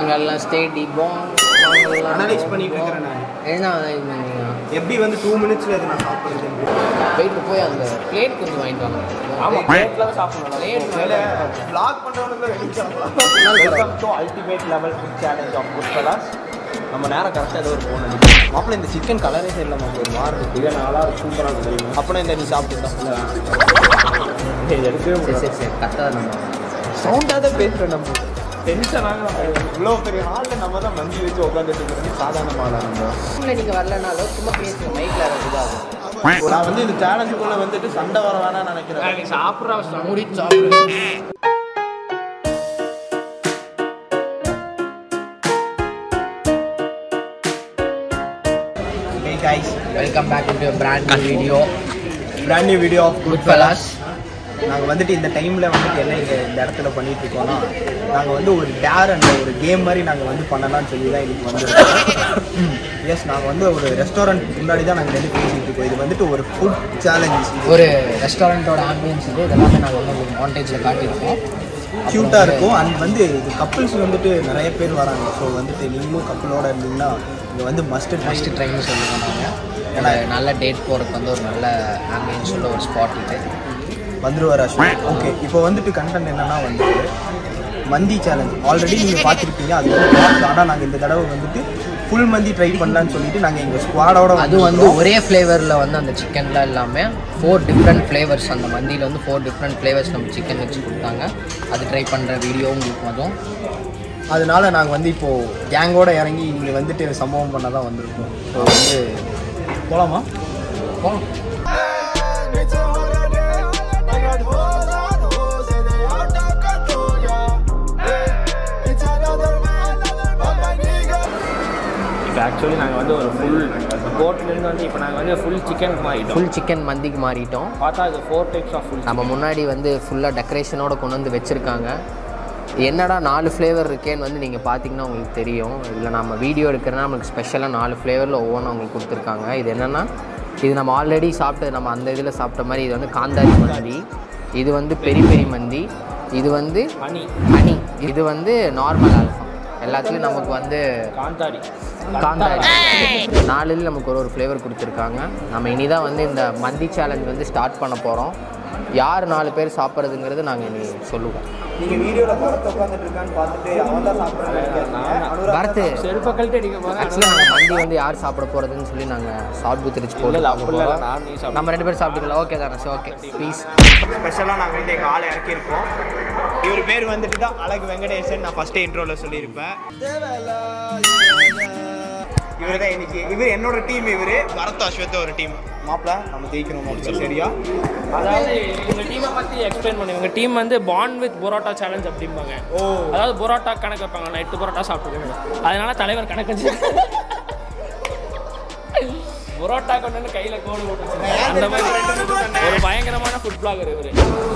நாங்கள்லாம் ஸ்டேடி போம் அனலைஸ் பண்ணிட்டு இருக்கிறேன் நான் என்ன analyze பண்ணீங்க எப்படி வந்து டூ மினிட்ஸில் இதை நான் சாப்பிட்றது போயிட்டு போய் அந்த பிளேட் கொஞ்சம் வாங்கிட்டு வாங்க ஆமாம் பிளேட்டில் சாப்பிடணும் Plate வேலை vlog பண்ணுறவனுக்கு ரெடி சாப்பிடலாம் welcome to ultimate level food challenge of good fellas நம்ம நேரம் கரெக்டாக ஏதோ ஒரு ஃபோன் அடிக்கும் மாப்பிள்ள இந்த சிக்கன் கலரே சரியில்லை மாப்பிள்ள ஒரு மாதிரி இருக்கு இது நல்லா சூப்பராக இருக்கும் தெரியுமா அப்பனா இந்த நீ சாப்பிட்டு இது எடுக்கவே சரி சரி சரி கரெக்டாக நம்ம சவுண்டாக தான் பேசுகிறேன் நம்ம டென்ஷன் ஆகலாம் இவ்வளோ பெரிய ஹாலில் நம்ம தான் மந்தி வச்சு உட்காந்துட்டு இருக்கிறது சாதாரணமாக நம்ம ரூமில் நீங்கள் வரலனாலும் சும்மா பேசுங்க மைக்கில் அது இதாகும் நான் வந்து இந்த சேலஞ்சுக்குள்ளே வந்துட்டு சண்டை வர வேணாம்னு நினைக்கிறேன் சாப்பிட்ற மூடி சாப்பிடு Hey guys, welcome back to brand new video brand new video of good fellas நாங்கள் வந்துட்டு இந்த டைமில் வந்துட்டு என்ன இங்கே இந்த இடத்துல பண்ணிட்டு இருக்கோம்னா நாங்கள் வந்து ஒரு டேர் அண்ட் ஒரு கேம் மாதிரி நாங்கள் வந்து பண்ணலாம்னு சொல்லி தான் இன்னைக்கு வந்துருக்கோம் எஸ் நாங்கள் வந்து ஒரு ரெஸ்டாரண்ட் முன்னாடி தான் நாங்கள் நின்று பேசிட்டு இருக்கோம் இது வந்துட்டு ஒரு ஃபுட் சேலஞ்ச் ஒரு ரெஸ்டாரண்ட்டோட ஆம்பியன்ஸ் இது இதெல்லாமே நாங்கள் வந்து உங்களுக்கு மாண்டேஜில் காட்டியிருக்கோம் க்யூட்டாக இருக்கும் அண்ட் வந்து இது கப்புள்ஸ் வந்துட்டு நிறைய பேர் வராங்க ஸோ வந்துட்டு நீங்களும் கப்புளோட இருந்தீங்கன்னா இங்கே வந்து மஸ்ட் ஃபஸ்ட்டு ட்ரெயின் சொல்லுவோம் நாங்கள் ஏன்னா நல்ல டேட் போகிறதுக்கு வந்து ஒரு நல்ல ஆம்பியன்ஸ் உள்ள ஒரு ஸ்பாட் இது வந்துருவார் அஸ்வின் ஓகே இப்போ வந்துட்டு கண்டென்ட் என்னன்னா வந்து மந்தி சேலஞ்ச் ஆல்ரெடி நீங்கள் பார்த்துருப்பீங்க அது வந்து ஆனால் நாங்கள் இந்த தடவை வந்துட்டு ஃபுல் மந்தி ட்ரை பண்ணலான்னு சொல்லிட்டு நாங்கள் எங்கள் ஸ்குவாடோட அது வந்து ஒரே ஃப்ளேவரில் வந்து அந்த சிக்கன்லாம் இல்லாமல் ஃபோர் டிஃப்ரெண்ட் ஃப்ளேவர்ஸ் அந்த மந்தியில் வந்து ஃபோர் டிஃப்ரெண்ட் ஃப்ளேவர்ஸ் நம்ம சிக்கன் வச்சு கொடுத்தாங்க அது ட்ரை பண்ணுற வீடியோ உங்களுக்கு வரும் அதனால நாங்கள் வந்து இப்போது கேங்கோட இறங்கி இங்கே வந்துட்டு சம்பவம் பண்ண தான் வந்திருக்கோம் ஸோ வந்து போகலாமா போகலாம் It's a holiday, I got hoes on hoes and they out of control, yeah. Hey, it's another man, but my nigga. இப்போ ஆக்சுவலி நாங்கள் வந்து ஒரு ஃபுல் போட்லேருந்து வந்து இப்போ நாங்கள் வந்து ஃபுல் சிக்கன் மாறிட்டோம் ஃபுல் சிக்கன் மந்திக்கு மாறிட்டோம் பார்த்தா அது ஃபோர் டைப்ஸ் ஆஃப் ஃபுல் நம்ம முன்னாடி வந்து ஃபுல்லாக டெக்கரேஷனோட கொண்டு வந்து வச்சுருக்காங்க என்னடா நாலு ஃப்ளேவர் இருக்கேன்னு வந்து நீங்கள் பார்த்தீங்கன்னா உங்களுக்கு தெரியும் இதில் நம்ம வீடியோ எடுக்கிறனா நமக்கு ஸ்பெஷலாக நாலு ஃப்ளேவரில் ஒவ்வொன்றும் உங்களுக்கு கொடுத்துருக்காங்க இது என்னென்னா இது நம்ம ஆல்ரெடி சாப்பிட்டு நம்ம அந்த இதில் சாப்பிட்ட மாதிரி இது வந்து காந்தாரி மந்தி இது வந்து பெரி பெரி மந்தி இது வந்து ஹனி ஹனி இது வந்து நார்மல் ஆல்ஃபா எல்லாத்துலேயும் நமக்கு வந்து காந்தாரி காந்தாரி நாலு இதுல நமக்கு ஒரு ஒரு ஃப்ளேவர் கொடுத்துருக்காங்க நம்ம இனி தான் வந்து இந்த மந்தி சேலஞ்ச் வந்து ஸ்டார்ட் பண்ண போகிறோம் யார் நாலு பேர் சாப்பிட்றதுங்கிறது நாங்கள் இனி சொல்லுவோம் நீங்கள் வீடியோவில் படத்தை உட்காந்துட்டு இருக்கான்னு பார்த்துட்டு அவன் தான் சாப்பிட்றாங்க பரத்து செருப்பை கழட்டி அடிக்க போகிறேன் ஆக்சுவலாக நாங்கள் மந்தி வந்து யார் சாப்பிட போகிறதுன்னு சொல்லி நாங்கள் ஷார்ட் பூத் ரிச் போட்டு இல்லை பார்க்க அப்படி இல்லை போறோம். நான் நீ சாப்பிட்டு நம்ம ரெண்டு பேரும் சாப்பிட்டுக்கலாம் ஓகே தானே சரி ஓகே ப்ளீஸ் ஸ்பெஷலாக நாங்கள் வந்து எங்கள் ஆளை இறக்கியிருக்கோம் இவர் பேர் வந்துட்டு தான் அழகு வெங்கடேசன் நான் ஃபஸ்ட்டே இன்ட்ரோவில் சொல்லியிருப்பேன் இவர் தான் இன்னைக்கு இவர் என்னோட டீம் இவர் பரத் அஸ்வத்த ஒரு டீம் மாப்பிள்ள நம்ம ஜெயிக்கணும் மாப்பிள்ள சரியா அதாவது இவங்க டீமை பற்றி எக்ஸ்பிளைன் பண்ணி இவங்க டீம் வந்து பாண்ட் வித் பொரோட்டா சேலஞ்ச் அப்படிம்பாங்க ஓ அதாவது பொரோட்டா கணக்கு வைப்பாங்க நான் எட்டு பொரோட்டா சாப்பிட்டுருக்கேன் அதனால தலைவர் கணக்கு வச்சு பொரோட்டா கொண்டு வந்து கையில் கோடு போட்டு வச்சிருக்காரு. அந்த மாதிரி ஒரு பயங்கரமான ஃபுட் பிளாகர் இவரு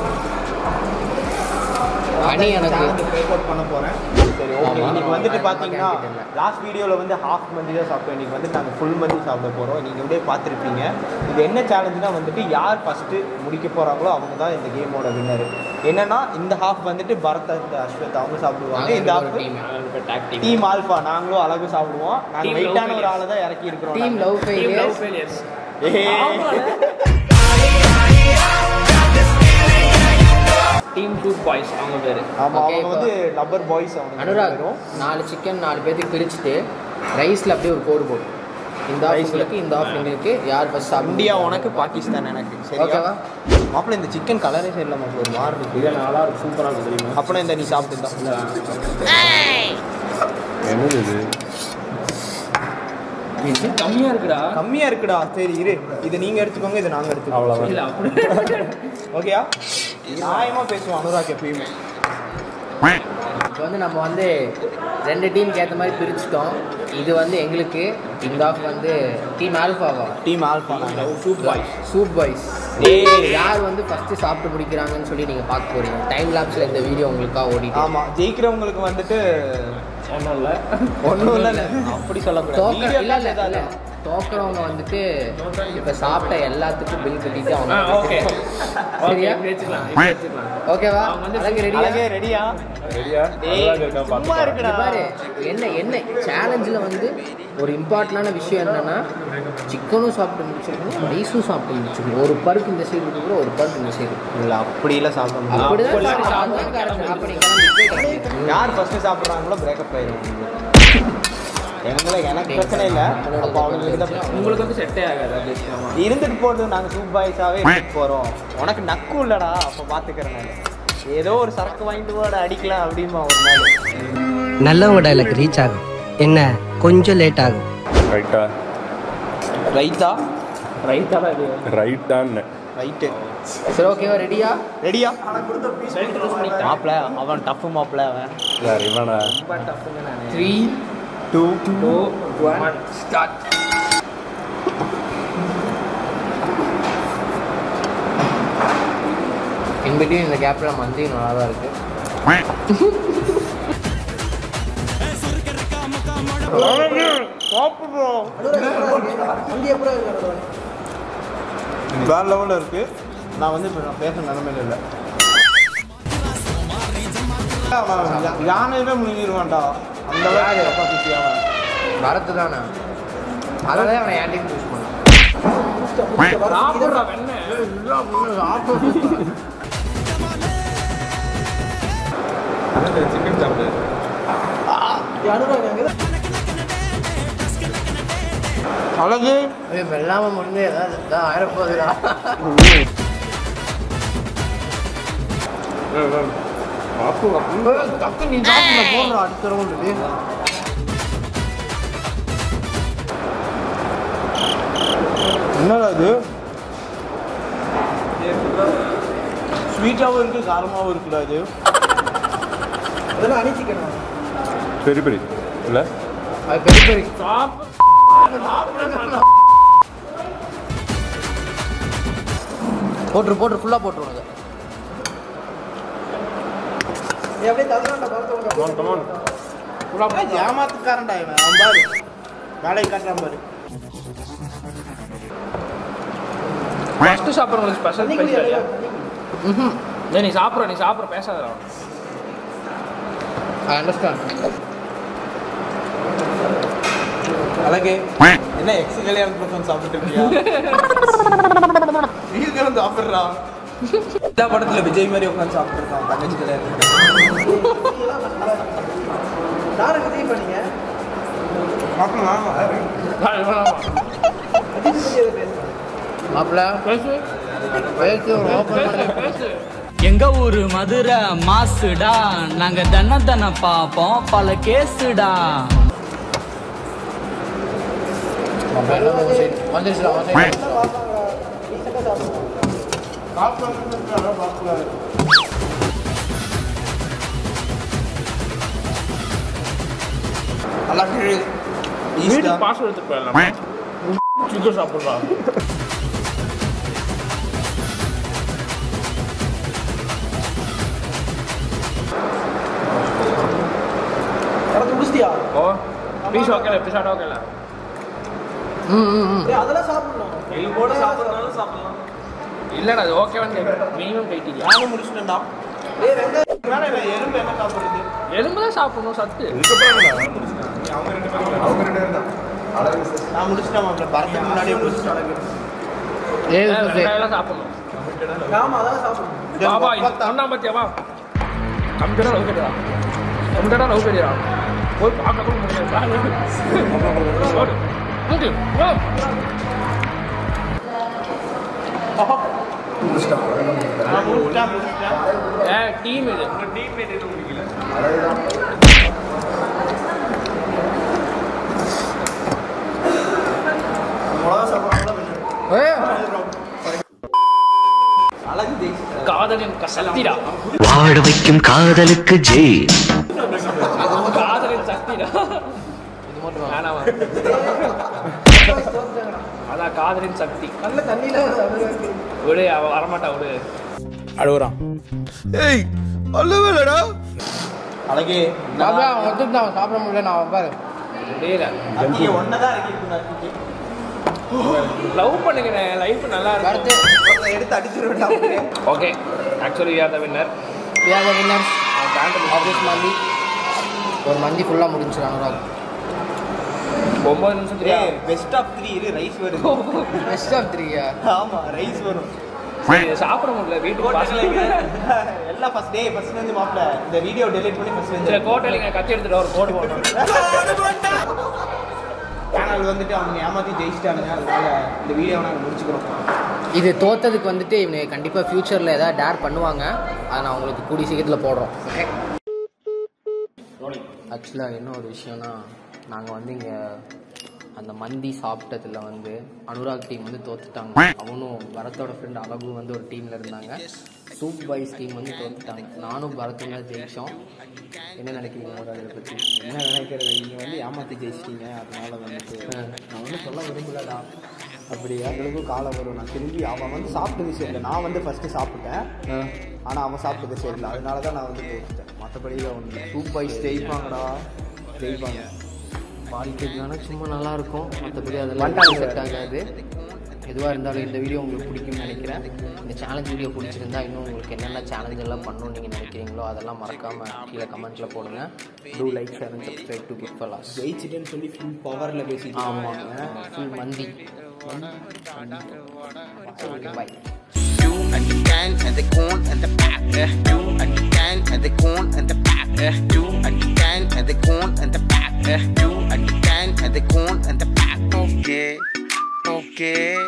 ஹனி எனக்கு பிரேக் அவுட் பண்ண போகிறேன் சரி ஓகே இன்னைக்கு வந்துட்டு பார்த்தீங்கன்னா லாஸ்ட் வீடியோவில் வந்து ஹாஃப் மந்தி தான் சாப்பிட்டோம் இன்னைக்கு வந்து நாங்கள் ஃபுல் மந்தி சாப்பிட போகிறோம் நீங்கள் அப்படியே பார்த்துருப்பீங்க இது என்ன சேலஞ்சுனா வந்துட்டு யார் ஃபஸ்ட்டு முடிக்க போகிறாங்களோ அவங்க தான் இந்த கேமோட வின்னர் என்னன்னா இந்த ஹாஃப் வந்துட்டு பரத் இந்த அஸ்வத் அவங்க சாப்பிடுவாங்க இந்த ஒரு ஹாஃப் டீம் டீம் ஆல்ஃபா நாங்களும் அழகு சாப்பிடுவோம் நாங்கள் Team வெயிட்டான love ஒரு ஆளை தான் இறக்கி இருக்கிறோம் team love team love failures failures team two boys அவங்க பேர் ஆமாம் Okay, அவங்க இப்போ- வந்து லப்பர் பாய்ஸ் அவங்க அனுராக் வரும் நாலு சிக்கன் நாலு பேர்த்துக்கு பிரிச்சுட்டு ரைஸில் அப்படியே ஒரு கோடு போடும் இந்த ஆஃப் Rice ல. உங்களுக்கு இந்த ஆஃப் எங்களுக்கு யார் ஃபஸ்ட் சாப்பிட இந்தியா உனக்கு பாகிஸ்தான் எனக்கு சரியா ஓகேவா மாப்பிள்ள இந்த சிக்கன் கலரே சரியில்லை மாப்பிள்ள ஒரு மாதிரி இருக்கு இது நல்லா இருக்கும் சூப்பராக இருக்கும் தெரியுமா அப்பனா இந்த நீ சாப்பிட்டு என்னது இது கம்மியாக இருக்குடா கம்மியா இருக்குடா சரி இரு இது நீங்க எடுத்துக்கோங்க இது நாங்க எடுத்துக்கோங்க அவ்வளோதான் இல்லை அப்படி ஓகேயா நியாயமா பேசுவோம் அனுராக் எப்பயுமே இப்போ வந்து நம்ம வந்து ரெண்டு டீமுக்கு ஏற்ற மாதிரி பிரிச்சுட்டோம் இது வந்து எங்களுக்கு இந்த ஆஃப் வந்து டீம் ஆல்ஃபாவா டீம் ஆல்பா நாங்க சூப் பாய்ஸ் சூப் பாய்ஸ் யார் வந்து ஃபஸ்ட்டு சாப்பிட்டு முடிக்கிறாங்கன்னு சொல்லி நீங்கள் பார்க்க போறீங்க டைம் லாப்ஸில் இந்த வீடியோ உங்களுக்காக ஓடிட்டு ஆமா ஜெயிக்கிறவங்களுக்கு வந்துட்டு ஒன்றும் இல்லை ஒண்ணும் இல்ல அப்படி சொல்லக்கூடாது தோக்க Video இல்லை காசு இல்லை இல்லை தான். தோக்குறவங்க வந்துட்டு இப்போ சாப்பிட்ட எல்லாத்துக்கும் பில் கட்டிட்டு ஆ அவங்க ஓகே ஓகே சரியா இப்படி வச்சுக்கலாம் இப்படி வச்சுக்கலாம் ஓகேவா அவங்க வந்து அழகு ரெடியா அழகே ரெடியா ரெடியா டேய், அழகா இருக்கா சும்மா பாத்து இருக்குடா பாரு என்ன என்ன சேலஞ்சில் வந்து ஒரு இம்பார்ட்டண்டான விஷயம் என்னன்னா சிக்கனும் சாப்பிட்டு முடிச்சிருக்கணும் ரைஸும் சாப்பிட்டு முடிச்சிருக்கணும் ஒரு பருக்கு இந்த சைடு இருக்கு ஒரு பருக்கு இந்த சைடு இல்ல அப்படிலாம் சாப்பிட முடியாது அப்படிதான் சாப்பிட்டு சாப்பிட்டு அப்படி கிளம்பி யார் ஃபர்ஸ்ட் சாப்பிட்றாங்களோ பிரேக்கப் ஆயிடும் எங்களுக்கு எனக்கு பிரச்சனை இல்லை அப்போ அவங்களுக்கு தான் பிரச்சனை. உங்களுக்கு வந்து செட்டே ஆகாது அப்படி வச்சுக்கலாமா இருந்துட்டு போறது நாங்கள் சூப் பாய்ஸாவே எடுத்துட்டு போறோம் உனக்கு நக்கும் இல்லடா அப்போ பார்த்துக்கிறேன் நான் ஏதோ ஒரு சரக்கு வாங்கிட்டு போட அடிக்கலாம் அப்படிமா ஒரு நாள் நல்லவங்க டைலாக் ரீச் ஆகும் என்ன கொஞ்சம் லேட் ஆகும் ரைட்டா ரைத்தா ரைட்டாலாம் இது ரைட்டான்னு ரைட்டு சரி ஓகேவா ரெடியா ரெடியா மாப்பிள அவன் டஃப் மாப்பிள அவன் யார் இவனா three two two one start in between இந்த கேப்பில் மந்தியும் நல்லா தான் இருக்குது வேற லெவலில் இருக்கு நான் வந்து இப்போ நான் பேச நிலைமையில இல்லை அவன் யா- யானையவே முழுங்கிடுவான்டா அந்த அளவுக்கு கெப்பாசிட்டி அவன் வரத்து தானே அதனால அவனை என் டீம் யூஸ் பண்ணான் சாப்பிட்றா வெண்ணெய் சிக்கன் சாப்பிடு அழகு வெள்ளாம முடிஞ்சு ஏதாவது இதான் ஆயிரப்போகுதுடா தப்பு நீ சாப்பிட போடுற அடுத்த ரவுண்டு என்னடா இது ஸ்வீட்டாகவும் இருக்கு காரமாகவும் இருக்குடா இது பெரிய பெரிய இல்லை அது பெரிய பெரிய போட்டுரு போட்டுரு ஃபுல்லாக போட்டுரு உனக்கு ஏமாத்துக்காரன்டா இவன் அவன் பாரு வேலை காட்டுறான் பாரு ஃபஸ்ட்டு சாப்பிட்றவங்களுக்கு ஸ்பெஷல் ப்ரைஸ் இல்லையா ம் இல்லை நீ சாப்பிட்ற நீ சாப்பிட்ற பேசாதடா ஐ அண்டர்ஸ்டாண்ட் அழகு என்ன எக்ஸ் கல்யாணத்துல உட்காந்து சாப்பிட்டு இருக்கியா வீட்டுக்கு சாப்பிட்றா எல்லா படத்துல விஜய் மாதிரி உட்காந்து சாப்பிட்டு இருக்கான் தங்கச்சி கல்யாணத்துக்கு மாப்பிள்ள பேசு பேசு ஓப்பன் பண்ணி பேசு எங்க ஊரு மதுரை மாசுடா நாங்க தன தன பாப்போம் பல கேசுடா வந்துருச்சுடா வந்து அழகு வீட்டுக்கு பாஸ்வேர்டு எடுத்துட்டு போயிடலாமா சிக்கன் சாப்பிட்றா ஓ பீஸ் ஓகே எபிசோட் ஓகேல ம் ம் ம் இல்லைடா அது ஓகேவான்னு கேட்குறேன் மினிமம் கைட்டியா நானும் முடிச்சிட்டேன்டா எறும்பு என்ன சாப்பிடுறது எலும்பு தான் சாப்பிடணும் சத்து நான் முடிச்சிட்டேன் மாப்பிள்ள பறக்க முன்னாடியே முடிச்சிட்டேன் ஏது சுசி வெங்காயம் சாப்பிடணும் பாபா ஒன்றாம் பத்தியா வா கம்ப்யூட்டர் லவ் கட்டிடா கம்ப்யூட்டர் லவ் கட்டிடா போய் பார்க்க கூட முடியாது ஓடு ஓடு ஓ நான் முடிச்சிட்டேன் முடிச்சிட்டேன் ஏ டீம் இது ஏ அழகு தேய்ச்சி காதலின் சக்திடா வாழ வைக்கும் காதலுக்கு ஜெய் காதலின் சக்திடா இது மட்டும் வேணாமா அதான் காதலின் சக்தி விடு அவ வரமாட்டா விடு அழுகுறான் ஏய் அழுவலடா அழகே மாப்பிள்ள அவன் வந்துட்டு அவன் சாப்பிட முடியல நான் அவன் பாரு முடியல அக்கிய ஒன்னதான் இருக்கு நக்கிக்கு லவ் பண்ணுங்க லைஃப் நல்லா அடுத்து இருக்கும் எடுத்து அடிச்சிருவேன் okay actually we are the winner we are the winners of this மந்தி ஒரு மந்தி ஃபுல்லாக முடிஞ்சிடும் அனுராக் ஒம்பது நிமிஷம் தெரியா பெஸ்ட் ஆஃப் த்ரீ இது ரைஸ் வருது பெஸ்ட் ஆஃப் த்ரீயா ஆமா ரைஸ் வரும் சரி, சாப்பிட முடியல வீட்டுக்கு பசங்க எல்லாம் ஃபர்ஸ்ட் டே ஃபர்ஸ்ட் வந்து மாப்ள இந்த வீடியோ டெலிட் பண்ணி ஃபர்ஸ்ட் சில வந்து கோட்டையில கத்தி எடுத்துட்டு ஒரு கோடு போடணும் சேனல் வந்துட்டு அவங்க ஏமாத்தி ஜெயிச்சிட்டானுங்க அதனால இந்த வீடியோவை நாங்கள் முடிச்சுக்கிறோம் இது தோத்ததுக்கு வந்துட்டு இவங்க கண்டிப்பாக ஃப்யூச்சரில் ஏதாவது டேர் பண்ணுவாங்க அதை நான் உங்களுக்கு கூடிய சீக்கிரத்தில் போடுறோம் ஓகே ஆக்சுவலாக என்ன ஒரு விஷயம்னா நாங்கள் வந்து இங்கே அந்த மந்தி சாப்பிட்டதில் வந்து அனுராக் டீம் வந்து தோத்துட்டாங்க அவனும் பரத்தோட ஃப்ரெண்ட் அழகு வந்து ஒரு டீமில் இருந்தாங்க சூப் பாய்ஸ் டீம் வந்து தோத்துட்டாங்க நானும் பரத்தும் தான் ஜெயிச்சோம் என்ன நினைக்கிறீங்க அனுராக் இதை பற்றி என்ன நினைக்கிறது நீங்கள் வந்து ஏமாத்தி ஜெயிச்சிட்டீங்க அதனால வந்துட்டு நான் வந்து சொல்ல விரும்பலடா அப்படி எங்களுக்கும் காலம் வரும் நான் திரும்பி அவன் வந்து சாப்பிட்டது சரியில்லை நான் வந்து ஃபஸ்ட்டு சாப்பிட்டேன் ஆனால் அவன் சாப்பிட்டது சரியில்லை அதனால தான் நான் வந்து தோத்துட்டேன் மற்றபடியில் ஒன்று சூப் பாய்ஸ் ஜெயிப்பாங்கடா ஜெயிப்பாங்க வாழ்க்கைக்கு வேணால் சும்மா நல்லா இருக்கும் மற்றபடி அதெல்லாம் வந்துட்டாங்க. செட் ஆகாது எதுவாக இருந்தாலும் இந்த வீடியோ உங்களுக்கு பிடிக்கும்னு நினைக்கிறேன் இந்த சேலஞ்ச் வீடியோ பிடிச்சிருந்தா இன்னும் உங்களுக்கு என்னென்ன சேலஞ்ச் எல்லாம் பண்ணணும்னு நீங்கள் நினைக்கிறீங்களோ அதெல்லாம் மறக்காமல் கீழே கமெண்ட்டில் போடுங்க do like share and subscribe to good fellas ஜெயிச்சிட்டேன்னு சொல்லி ஃபுல் பவரில் பேசிட்டு ஆமாங்க ஃபுல் மந்தி பாய் You and the can and the corn and the pack. eh. You and the can and the corn and the pack. eh. You and the can and the corn and the pack. eh. You and the can and the corn and the pack. Okay, okay.